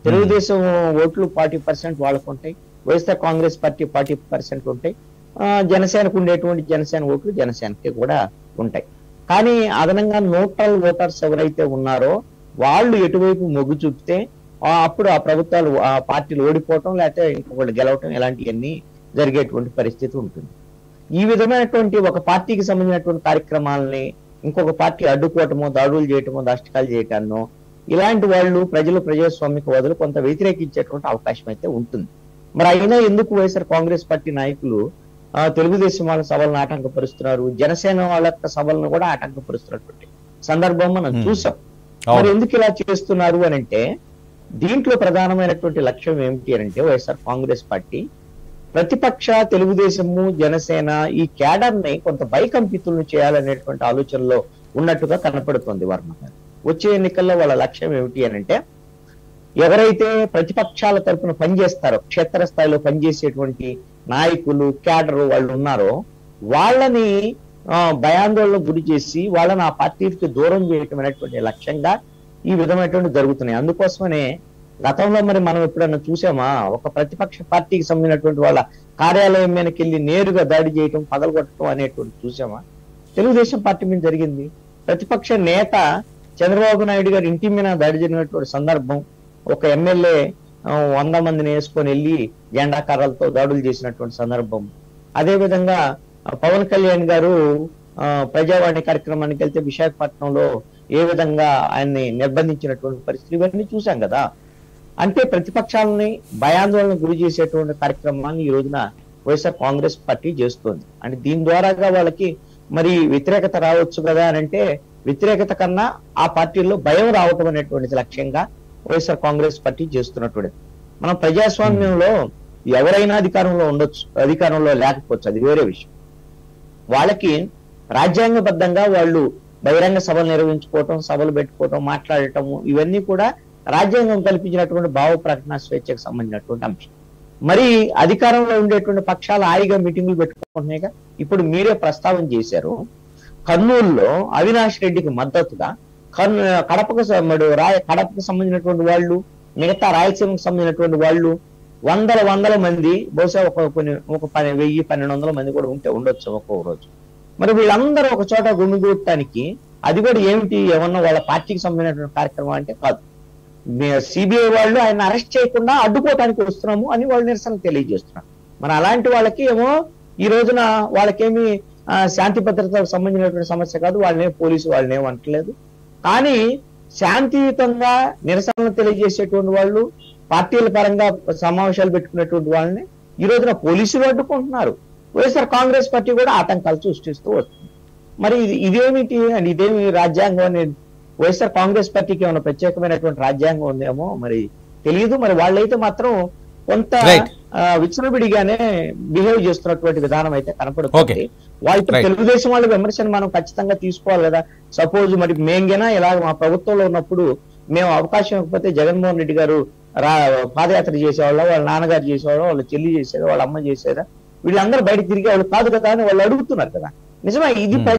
తెలుగుదేశం ఓట్లు forty percent వాళ్ళకు ఉంటాయి YSR Congress party forty percent ఉంటాయి ఆ, జనసేనకు ఉండేటువంటి జనసేన ఓట్లు జనసేనకి కూడా ఉంటాయి కానీ అదనంగా న్యూట్రల్ ఓటర్స్ ఎవరైతే ఉన్నారో వాళ్ళు ఎటువైపు మొగ్గు చూపితే ఆ, అప్పుడు ఆ ప్రభుత్వాలు ఆ పార్టీలు ఓడిపోవటం లేకపోతే ఇంకొకళ్ళు గెలవటం ఇలాంటివన్నీ జరిగేటువంటి పరిస్థితి ఉంటుంది ఈ విధమైనటువంటి ఒక పార్టీకి సంబంధించినటువంటి కార్యక్రమాలని ఇంకొక పార్టీ అడ్డుకోవటమో దాడులు చేయటమో దష్టకాలు చేయటాన్నో ఇలాంటి వాళ్ళు ప్రజలు ప్రజాస్వామిక వదులు కొంత వ్యతిరేకించేటువంటి అవకాశం అయితే ఉంటుంది మరి అయినా ఎందుకు వైఎస్ఆర్ కాంగ్రెస్ పార్టీ నాయకులు ఆ, తెలుగుదేశం వాళ్ళ సభలను ఆటంకపరుస్తున్నారు జనసేన వాళ్ళ యొక్క సభలను కూడా ఆటంకపరుస్తున్నటువంటి సందర్భం మనం Hmm. చూసాం మరి అవును ఎందుకు ఇలా చేస్తున్నారు అని అంటే దీంట్లో ప్రధానమైనటువంటి లక్ష్యం ఏమిటి అని అంటే వైఎస్ఆర్ కాంగ్రెస్ పార్టీ ప్రతిపక్ష తెలుగుదేశము జనసేన ఈ క్యాడర్ ని కొంత భయకంపితులను చేయాలనేటువంటి ఆలోచనలో ఉన్నట్టుగా కనపడుతుంది వర్మ గారు వచ్చే ఎన్నికల్లో వాళ్ళ లక్ష్యం ఏమిటి అని అంటే ఎవరైతే ప్రతిపక్షాల తరపున పనిచేస్తారో క్షేత్రస్థాయిలో పనిచేసేటువంటి నాయకులు క్యాడర్ వాళ్ళు ఉన్నారో వాళ్ళని ఆ, భయాందోళనకు గురి చేసి వాళ్ళని ఆ పార్టీకి దూరం చేయటం అనేటువంటి లక్ష్యంగా ఈ విధమైనటువంటి జరుగుతున్నాయి అందుకోసమనే గతంలో మరి మనం ఎప్పుడన్నా చూసామా ఒక ప్రతిపక్ష పార్టీకి సంబంధించినటువంటి వాళ్ళ కార్యాలయం మీదకి వెళ్ళి నేరుగా దాడి చేయటం పగలగొట్టడం అనేటువంటి చూసామా తెలుగుదేశం పార్టీ మీద జరిగింది ప్రతిపక్ష నేత చంద్రబాబు నాయుడు గారి ఇంటి మీద దాడి జరిగినటువంటి సందర్భం ఒక ఎమ్మెల్యే ఆ, వంద మందిని వేసుకొని వెళ్ళి జెండా కర్రలతో దాడులు చేసినటువంటి సందర్భం అదే విధంగా ఆ, పవన్ కళ్యాణ్ గారు ఆ, ప్రజావాణి కార్యక్రమానికి వెళ్తే విశాఖపట్నంలో ఏ విధంగా ఆయన్ని నిర్బంధించినటువంటి పరిస్థితి ఇవన్నీ చూసాం కదా అంటే ప్రతిపక్షాలని భయాందోళన గురి చేసేటువంటి కార్యక్రమాన్ని ఈ రోజున వైఎస్ఆర్ కాంగ్రెస్ పార్టీ చేస్తుంది అంటే దీని ద్వారాగా వాళ్ళకి మరి వ్యతిరేకత రావచ్చు కదా అని అంటే వ్యతిరేకత కన్నా ఆ పార్టీల్లో భయం రావటం అనేటువంటిది లక్ష్యంగా వైఎస్ఆర్ కాంగ్రెస్ పార్టీ చేస్తున్నటువంటిది మనం ప్రజాస్వామ్యంలో ఎవరైనా అధికారంలో ఉండొచ్చు అధికారంలో లేకపోవచ్చు అది వేరే విషయం వాళ్ళకి రాజ్యాంగబద్ధంగా వాళ్ళు బహిరంగ సభలు నిర్వహించుకోవటం సభలు పెట్టుకోవటం మాట్లాడటం ఇవన్నీ కూడా రాజ్యాంగం కల్పించినటువంటి భావ ప్రకటన స్వేచ్ఛకు సంబంధించినటువంటి అంశం మరి అధికారంలో ఉండేటువంటి పక్షాలు హాయిగా మీటింగులు పెట్టుకుంటున్నాయిగా ఇప్పుడు మీరే ప్రస్తావన చేశారు కర్నూలులో అవినాష్ రెడ్డికి మద్దతుగా కర్నూ కడపకు స- మరి రాయ కడపకు సంబంధించినటువంటి వాళ్ళు మిగతా రాయలసీమకు సంబంధించినటువంటి వాళ్ళు వందల వందల మంది బహుశా ఒక కొన్ని ఒక పని వెయ్యి పన్నెండు వందల మంది కూడా ఉంటే ఉండొచ్చు ఒక్కొక్క రోజు మరి వీళ్ళందరూ ఒక చోట గుమిగూడటానికి అది కూడా ఏమిటి ఏమన్నా వాళ్ళ పార్టీకి సంబంధించినటువంటి కార్యక్రమం అంటే కాదు సిబిఐ వాళ్ళు ఆయన అరెస్ట్ చేయకుండా అడ్డుకోవటానికి వస్తున్నాము అని వాళ్ళు నిరసన తెలియజేస్తున్నారు మరి అలాంటి వాళ్ళకి ఏమో ఈ రోజున వాళ్ళకేమి ఆ, శాంతి భద్రతకు సంబంధించినటువంటి సమస్య కాదు వాళ్ళనే పోలీసు వాళ్ళని ఏం అంటలేదు కానీ శాంతియుతంగా నిరసనలు తెలియజేసేటువంటి వాళ్ళు పార్టీల పరంగా సమావేశాలు పెట్టుకునేటువంటి వాళ్ళని ఈ రోజున పోలీసులు అడ్డుకుంటున్నారు వైఎస్ఆర్ కాంగ్రెస్ పార్టీ కూడా ఆటంకాలు సృష్టిస్తూ వస్తుంది మరి ఇది ఇదేమిటి అని ఇదేమి రాజ్యాంగం అని వైఎస్ఆర్ కాంగ్రెస్ పార్టీకి ఏమైనా ప్రత్యేకమైనటువంటి రాజ్యాంగం ఉందేమో మరి తెలియదు మరి వాళ్ళైతే మాత్రం కొంత Right. ఆ, విచ్చలవిడిగానే బిహేవ్ చేస్తున్నటువంటి విధానం అయితే కనపడుతుంది Okay. వాళ్ళు Right. తెలుగుదేశం వాళ్ళ విమర్శను మనం ఖచ్చితంగా తీసుకోవాలి కదా సపోజ్ మరి మేంగైనా ఇలా మా ప్రభుత్వంలో ఉన్నప్పుడు మేము అవకాశం ఇవ్వకపోతే జగన్మోహన్ రెడ్డి గారు రా పాదయాత్ర చేసేవాళ్ళ వాళ్ళ నాన్నగారు చేసేవాళ్ళ వాళ్ళ చెల్లి చేసేదా వాళ్ళ అమ్మ చేసేదా వీళ్ళందరూ బయట తిరిగే వాళ్ళు కాదు కదా అని వాళ్ళు అడుగుతున్నారు కదా నిజమే ఇది Hmm.